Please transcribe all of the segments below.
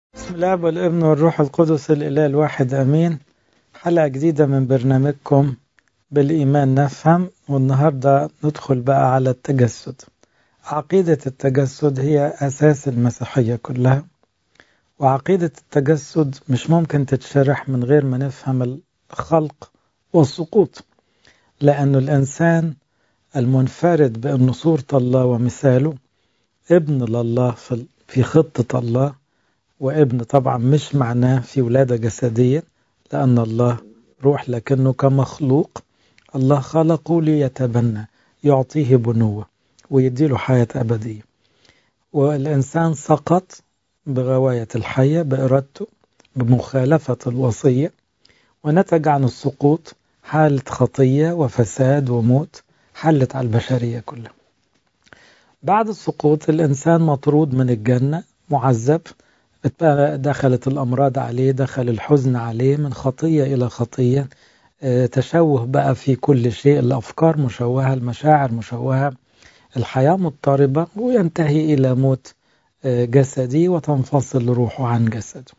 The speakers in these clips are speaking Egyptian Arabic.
بسم الله والابن والروح القدس الإله الواحد أمين حلقة جديدة من برنامجكم بالإيمان نفهم والنهاردة ندخل بقى على التجسد عقيدة التجسد هي أساس المسيحية كلها وعقيدة التجسد مش ممكن تتشرح من غير ما نفهم الخلق والسقوط لأن الإنسان المنفرد بأن صورة الله ومثاله ابن لله في خطة الله وابن طبعا مش معناه في ولادة جسدية لأن الله روح لكنه كمخلوق الله خلقه ليتبنى يعطيه بنوة ويديله حياة أبدية والإنسان سقط بغواية الحية بإرادته بمخالفة الوصية ونتج عن السقوط حالة خطية وفساد وموت حلت على البشرية كلها بعد السقوط الإنسان مطرود من الجنة معذب دخلت الأمراض عليه دخل الحزن عليه من خطية إلى خطية تشوه بقى في كل شيء الأفكار مشوهة المشاعر مشوهة الحياة مضطربة وينتهي إلى موت جسدي وتنفصل روحه عن جسده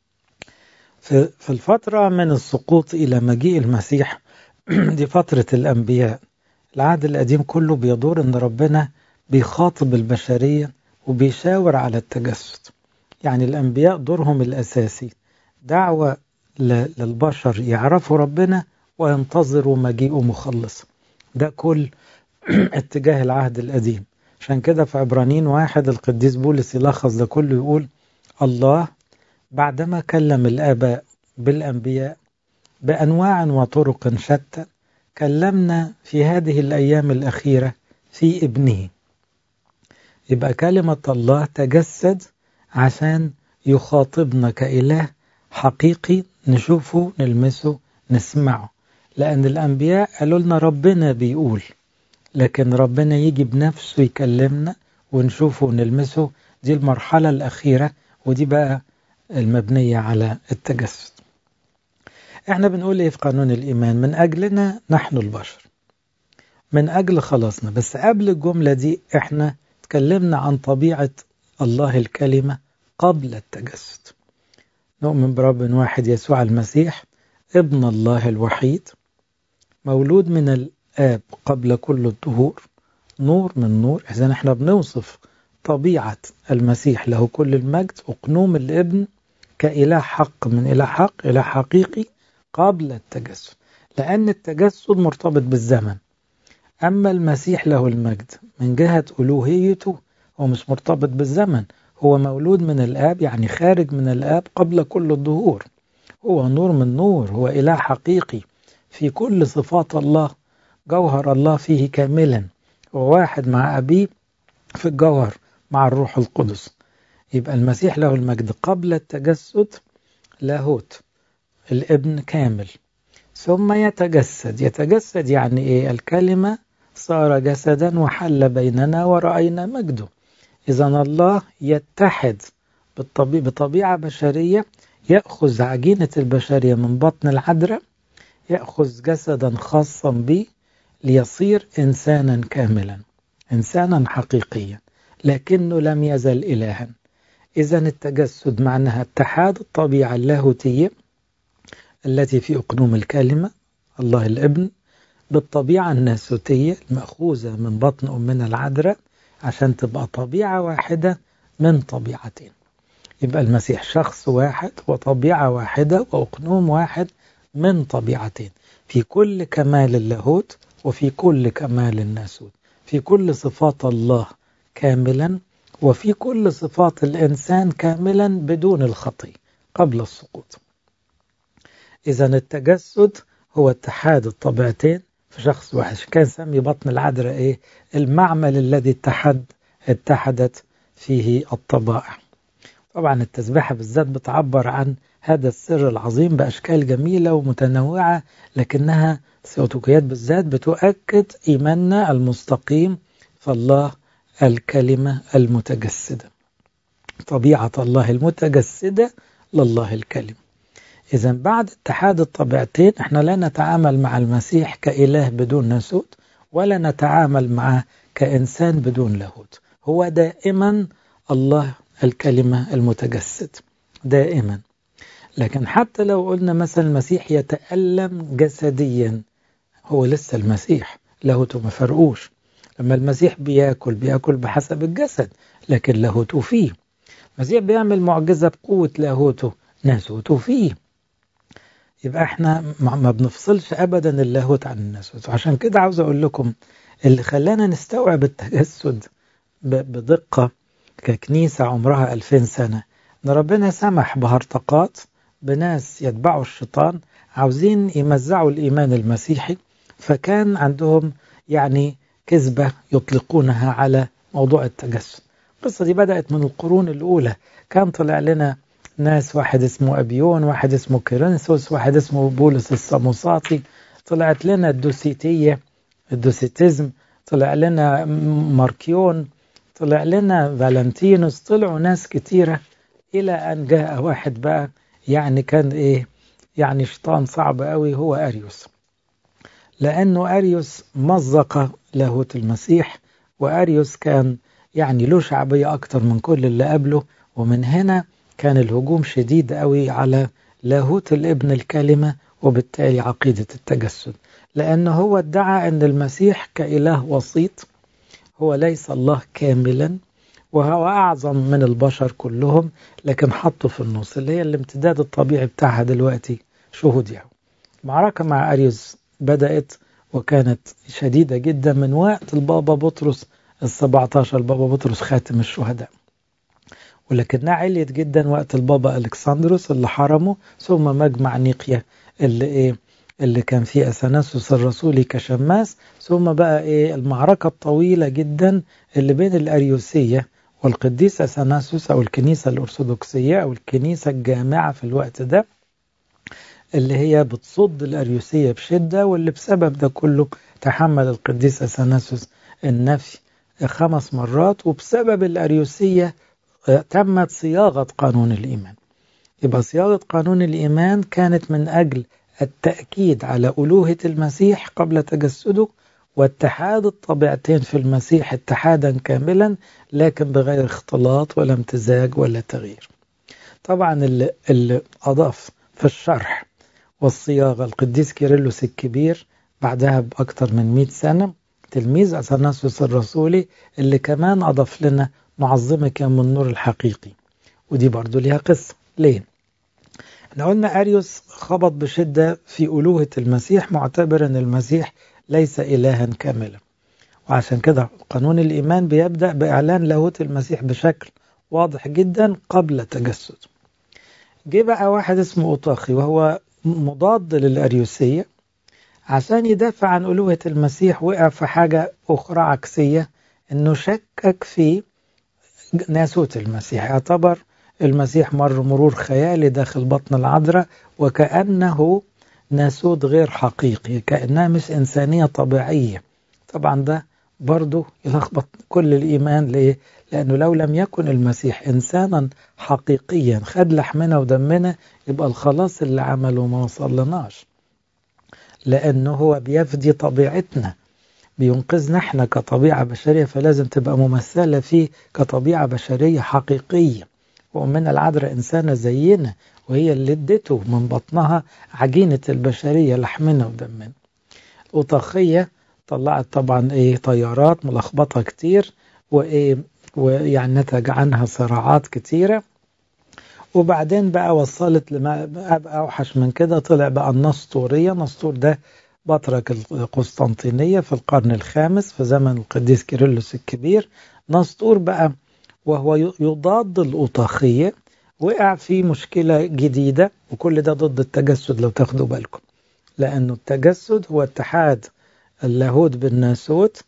في الفترة من السقوط إلى مجيء المسيح دي فترة الأنبياء العهد القديم كله بيدور أن ربنا بيخاطب البشرية وبيشاور على التجسد يعني الأنبياء دورهم الأساسي دعوة للبشر يعرفوا ربنا وينتظروا مجيئه مخلص ده كل اتجاه العهد القديم عشان كده في عبرانيين واحد القديس بولس يلخص ده كله يقول الله بعدما كلم الآباء بالأنبياء بأنواع وطرق شتى كلمنا في هذه الأيام الأخيرة في ابنه يبقى كلمة الله تجسد عشان يخاطبنا كإله حقيقي نشوفه نلمسه نسمعه لأن الأنبياء قالوا لنا ربنا بيقول لكن ربنا يجي بنفسه يكلمنا ونشوفه ونلمسه دي المرحلة الأخيرة ودي بقى المبنية على التجسد احنا بنقول ايه في قانون الإيمان من أجلنا نحن البشر من أجل خلاصنا بس قبل الجملة دي احنا تكلمنا عن طبيعة الله الكلمة قبل التجسد نؤمن برب واحد يسوع المسيح ابن الله الوحيد مولود من الآب قبل كل الدهور نور من نور إذا احنا بنوصف طبيعة المسيح له كل المجد أقنوم الابن كإله حق من إله حق إله حقيقي قبل التجسد لأن التجسد مرتبط بالزمن أما المسيح له المجد من جهة ألوهيته هو مش مرتبط بالزمن هو مولود من الآب يعني خارج من الآب قبل كل الظهور هو نور من نور هو إله حقيقي في كل صفات الله جوهر الله فيه كاملا هو واحد مع أبيه في الجوهر مع الروح القدس يبقى المسيح له المجد قبل التجسد لاهوت الابن كامل ثم يتجسد يتجسد يعني ايه الكلمة صار جسدا وحل بيننا ورأينا مجده إذا الله يتحد بطبيعة بشرية يأخذ عجينة البشرية من بطن العذراء يأخذ جسدا خاصا به ليصير إنسانا كاملا إنسانا حقيقيا لكنه لم يزل إلها إذا التجسد معناها اتحاد الطبيعة اللاهوتية التي في أقنوم الكلمة الله الابن بالطبيعة الناسوتية المأخوذة من بطن أمنا العذراء عشان تبقى طبيعة واحدة من طبيعتين يبقى المسيح شخص واحد وطبيعة واحدة وأقنوم واحد من طبيعتين في كل كمال اللاهوت وفي كل كمال الناسوت في كل صفات الله كاملا وفي كل صفات الإنسان كاملا بدون الخطي قبل السقوط إذا التجسد هو اتحاد الطبيعتين في شخص واحد كان سمي بطن العذراء إيه المعمل الذي اتحد اتحدت فيه الطبائع طبعا التسبيحة بالذات بتعبر عن هذا السر العظيم بأشكال جميلة ومتنوعة لكنها السيوتوكيات بالذات بتؤكد إيماننا المستقيم في الله الكلمة المتجسدة طبيعة الله المتجسدة لله الكلمة إذا بعد اتحاد الطبيعتين احنا لا نتعامل مع المسيح كإله بدون ناسوت ولا نتعامل معه كإنسان بدون لاهوت هو دائما الله الكلمة المتجسد دائما لكن حتى لو قلنا مثلا المسيح يتألم جسديا هو لسه المسيح لاهوته ما فرقوش لما المسيح بياكل بياكل بحسب الجسد لكن لاهوته فيه المسيح بيعمل معجزة بقوة لاهوته ناسوته فيه يبقى احنا ما بنفصلش ابدا اللاهوت عن الناسوت وعشان كده عاوز اقول لكم اللي خلانا نستوعب التجسد بدقة ككنيسة عمرها ألفين سنة ان ربنا سمح بهرطقات بناس يتبعوا الشيطان عاوزين يمزعوا الإيمان المسيحي فكان عندهم يعني كذبة يطلقونها على موضوع التجسد القصة دي بدأت من القرون الأولى كان طلع لنا ناس واحد اسمه أبيون واحد اسمه كيرنسوس واحد اسمه بولس الصموساطي طلعت لنا الدوسيتية الدوسيتيزم طلع لنا ماركيون طلع لنا فالنتينوس طلعوا ناس كتيرة إلى أن جاء واحد بقى يعني كان إيه يعني شيطان صعب قوي هو أريوس لأنه أريوس مزق لاهوت المسيح وأريوس كان يعني له شعبية أكتر من كل اللي قبله ومن هنا كان الهجوم شديد قوي على لاهوت الابن الكلمة وبالتالي عقيدة التجسد لأنه هو ادعى أن المسيح كإله وسيط هو ليس الله كاملا وهو أعظم من البشر كلهم لكن حطه في النص اللي هي الامتداد الطبيعي بتاعها دلوقتي شهود يهو معركة مع أريوس بدأت وكانت شديدة جدا من وقت البابا بطرس ال17 البابا بطرس خاتم الشهداء ولكنها عليت جدا وقت البابا الكسندروس اللي حرمه ثم مجمع نيقيا اللي ايه اللي كان فيه اثناسوس الرسولي كشماس ثم بقى ايه المعركه الطويله جدا اللي بين الاريوسيه والقديس اثناسوس او الكنيسه الارثوذكسيه او الكنيسه الجامعه في الوقت ده اللي هي بتصد الاريوسيه بشده واللي بسبب ده كله تحمل القديس اثناسوس النفي خمس مرات وبسبب الاريوسيه تمت صياغة قانون الإيمان يبقى صياغة قانون الإيمان كانت من أجل التأكيد على ألوهة المسيح قبل تجسده واتحاد الطبيعتين في المسيح اتحادا كاملا لكن بغير اختلاط ولا امتزاج ولا تغيير طبعا اللي, اللي أضاف في الشرح والصياغة القديس كيرلس الكبير بعدها بأكثر من 100 سنة تلميذ أثناسوس الرسولي اللي كمان أضاف لنا نعظمك من النور الحقيقي ودي برضو ليها قصة ليه؟ احنا قلنا أريوس خبط بشدة في ألوهة المسيح معتبر أن المسيح ليس إلها كاملا وعشان كده قانون الإيمان بيبدأ بإعلان لاهوت المسيح بشكل واضح جدا قبل تجسد جه بقى واحد اسمه أوطاخي وهو مضاد للأريوسية عشان يدافع عن ألوهة المسيح وقع في حاجة أخرى عكسية أنه شكك في ناسوت المسيح يعتبر المسيح مر مرور خيالي داخل بطن العذراء وكأنه ناسوت غير حقيقي كأنها مش إنسانية طبيعية طبعا ده برضه يلخبط كل الإيمان ليه؟ لأنه لو لم يكن المسيح إنسانا حقيقيا خد لحمنا ودمنا يبقى الخلاص اللي عمله ما وصلناش لأنه هو بيفدي طبيعتنا بينقذنا احنا كطبيعة بشرية فلازم تبقى ممثلة فيه كطبيعة بشرية حقيقية وأمنا العذراء إنسانة زينا وهي اللي ادته من بطنها عجينة البشرية لحمنا ودمنا الأوطاخية طلعت طبعا ايه طيارات ملخبطة كتير وايه ويعني نتج عنها صراعات كتيرة وبعدين بقى وصلت لما أوحش من كده طلع بقى النسطورية النسطور ده بطرك القسطنطينية في القرن الخامس في زمن القديس كيرلس الكبير نسطور بقى وهو يضاد الأوطاخية وقع في مشكلة جديدة وكل ده ضد التجسد لو تاخدوا بالكم لأنه التجسد هو اتحاد اللاهوت بالناسوت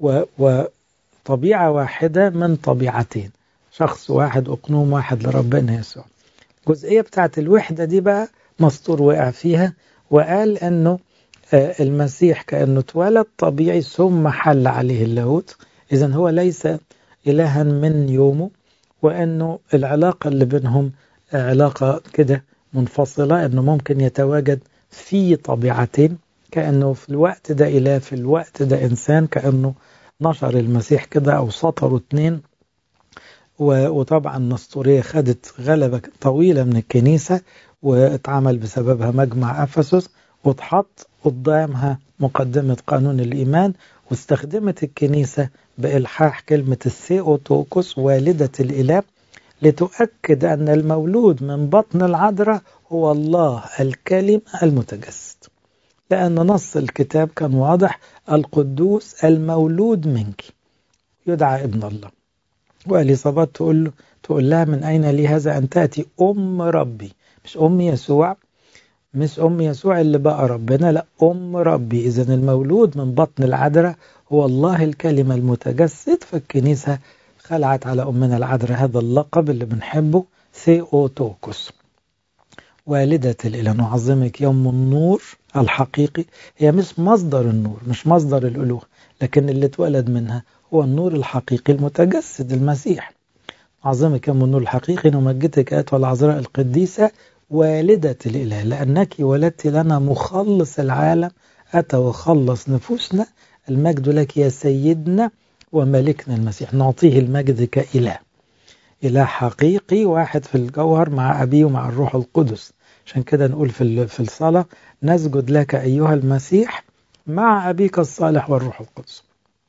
وطبيعة واحدة من طبيعتين شخص واحد أقنوم واحد لربنا يسوع الجزئية بتاعت الوحدة دي بقى مسطور وقع فيها وقال أنه المسيح كأنه اتولد طبيعي ثم حل عليه اللاهوت إذا هو ليس إلها من يومه وأنه العلاقة اللي بينهم علاقة كده منفصلة أنه ممكن يتواجد في طبيعتين كأنه في الوقت ده إله في الوقت ده إنسان كأنه نشر المسيح كده أو سطروا اتنين وطبعا النسطورية خدت غلبة طويلة من الكنيسة واتعمل بسببها مجمع أفسس واتحط قدامها مقدمة قانون الإيمان واستخدمت الكنيسة بإلحاح كلمة الثيوتوكوس والدة الإله لتؤكد أن المولود من بطن العذراء هو الله الكلمة المتجسد لأن نص الكتاب كان واضح القدوس المولود منك يدعى ابن الله وإليصابات تقول له تقول لها من أين لي هذا أن تأتي أم ربي مش أم يسوع مش أم يسوع اللي بقى ربنا لا أم ربي إذا المولود من بطن العذراء هو الله الكلمة المتجسد فالكنيسة خلعت على أمنا العذراء هذا اللقب اللي بنحبه ثيوتوكوس والدة الإله نعظمك يوم النور الحقيقي هي مش مصدر النور مش مصدر الألوه لكن اللي اتولد منها هو النور الحقيقي المتجسد المسيح نعظمك يوم النور الحقيقي نمجدك أيتها العذراء القديسة والدة الإله لأنك ولدت لنا مخلص العالم أتى وخلص نفوسنا المجد لك يا سيدنا وملكنا المسيح نعطيه المجد كإله إله حقيقي واحد في الجوهر مع أبيه ومع الروح القدس عشان كده نقول في في الصلاة نسجد لك أيها المسيح مع أبيك الصالح والروح القدس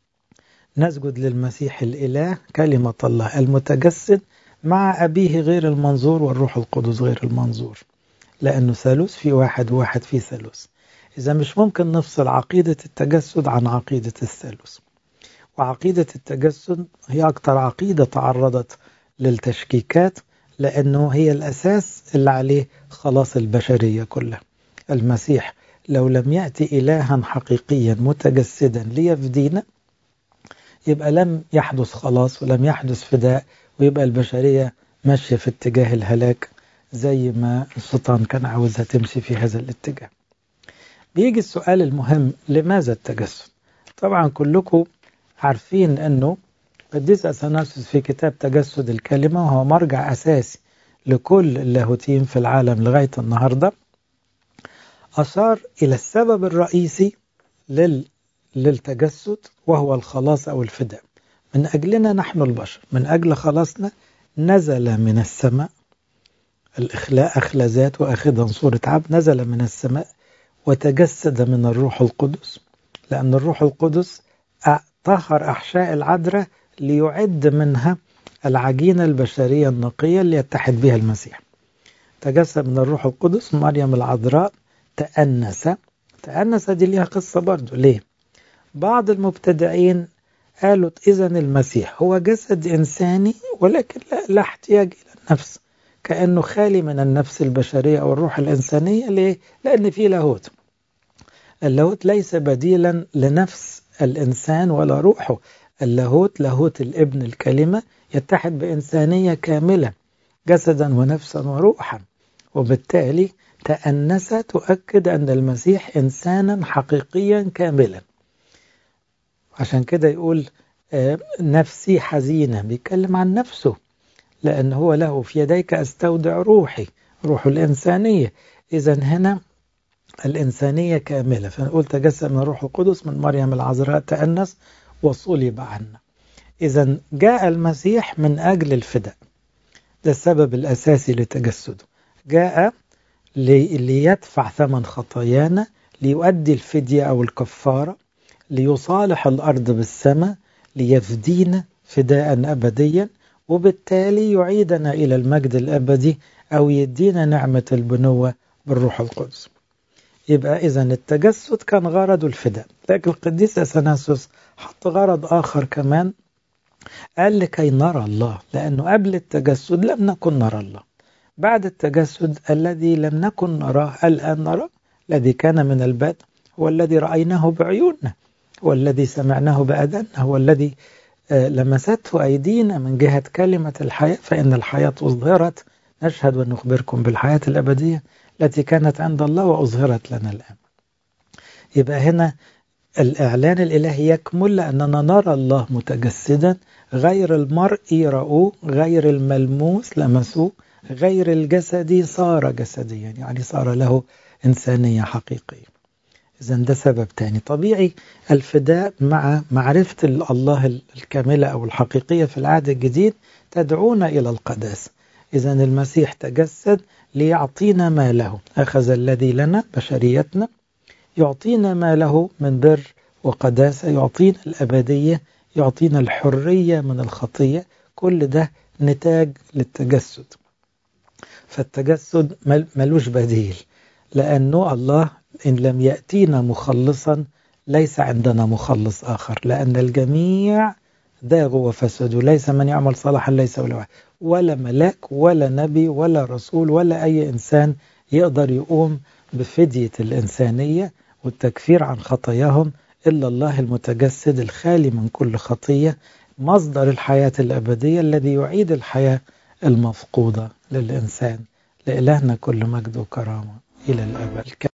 نسجد للمسيح الإله كلمة الله المتجسد مع أبيه غير المنظور والروح القدس غير المنظور لأنه ثالوث في واحد وواحد في ثالوث إذا مش ممكن نفصل عقيدة التجسد عن عقيدة الثالوث وعقيدة التجسد هي أكثر عقيدة تعرضت للتشكيكات لأنه هي الأساس اللي عليه خلاص البشرية كلها المسيح لو لم يأتي إلها حقيقيا متجسدا ليفدينا يبقى لم يحدث خلاص ولم يحدث فداء ويبقى البشرية ماشية في اتجاه الهلاك زي ما الشيطان كان عاوزها تمشي في هذا الاتجاه بيجي السؤال المهم لماذا التجسد طبعا كلكم عارفين أنه قديس أثناسيوس في كتاب تجسد الكلمة وهو مرجع أساسي لكل اللاهوتيين في العالم لغاية النهاردة أشار إلى السبب الرئيسي لل... للتجسد وهو الخلاص أو الفداء من أجلنا نحن البشر من أجل خلاصنا نزل من السماء الإخلاء أخلى ذات وأخذا صورة عبد نزل من السماء وتجسد من الروح القدس لأن الروح القدس طهر أحشاء العذراء ليعد منها العجينة البشرية النقية اللي يتحد بها المسيح تجسد من الروح القدس مريم العذراء تأنس تأنس دي ليها قصة برضو ليه بعض المبتدعين قالوا إذا المسيح هو جسد إنساني ولكن لا, لا احتياج إلى النفس كأنه خالي من النفس البشرية أو الروح الإنسانية ليه؟ لأن فيه لاهوت اللاهوت ليس بديلا لنفس الإنسان ولا روحه اللاهوت لاهوت الابن الكلمة يتحد بإنسانية كاملة جسدا ونفسا وروحا وبالتالي تأنس تؤكد أن المسيح إنسانا حقيقيا كاملا عشان كده يقول نفسي حزينة بيتكلم عن نفسه لأن هو له في يديك أستودع روحي روح الإنسانية إذا هنا الإنسانية كاملة فنقول تجسد من الروح القدس من مريم العذراء تأنس وصلب عنا إذا جاء المسيح من أجل الفداء ده السبب الأساسي لتجسده جاء ليدفع ثمن خطايانا ليؤدي الفدية أو الكفارة ليصالح الأرض بالسماء ليفدينا فداء أبديا وبالتالي يعيدنا إلى المجد الأبدي أو يدينا نعمة البنوة بالروح القدس يبقى إذا التجسد كان غرض الفداء لكن القديس أثناسوس حط غرض آخر كمان قال لكي نرى الله لأنه قبل التجسد لم نكن نرى الله بعد التجسد الذي لم نكن نراه الآن نرى الذي كان من البدء هو الذي رأيناه بعيوننا هو الذي سمعناه بأذاننا هو الذي لمسته أيدينا من جهة كلمة الحياة فإن الحياة أظهرت نشهد ونخبركم بالحياة الأبدية التي كانت عند الله وأظهرت لنا الآن يبقى هنا الإعلان الإلهي يكمل لأننا نرى الله متجسدا غير المرئي رأوه غير الملموس لمسوه غير الجسدي صار جسديا يعني صار له إنسانية حقيقية إذا ده سبب تاني طبيعي الفداء مع معرفة الله الكاملة أو الحقيقية في العهد الجديد تدعونا إلى القداسة إذا المسيح تجسد ليعطينا ما له أخذ الذي لنا بشريتنا يعطينا ما له من بر وقداسة يعطينا الأبدية يعطينا الحرية من الخطية كل ده نتاج للتجسد فالتجسد ملوش بديل لأنه الله إن لم يأتينا مخلصا ليس عندنا مخلص آخر لأن الجميع ذاغوا وفسدوا ليس من يعمل صلاحا ليس ولا واحد ولا ملاك ولا نبي ولا رسول ولا أي إنسان يقدر يقوم بفدية الإنسانية والتكفير عن خطاياهم إلا الله المتجسد الخالي من كل خطية مصدر الحياة الأبدية الذي يعيد الحياة المفقودة للإنسان لإلهنا كل مجد وكرامة إلى الأبد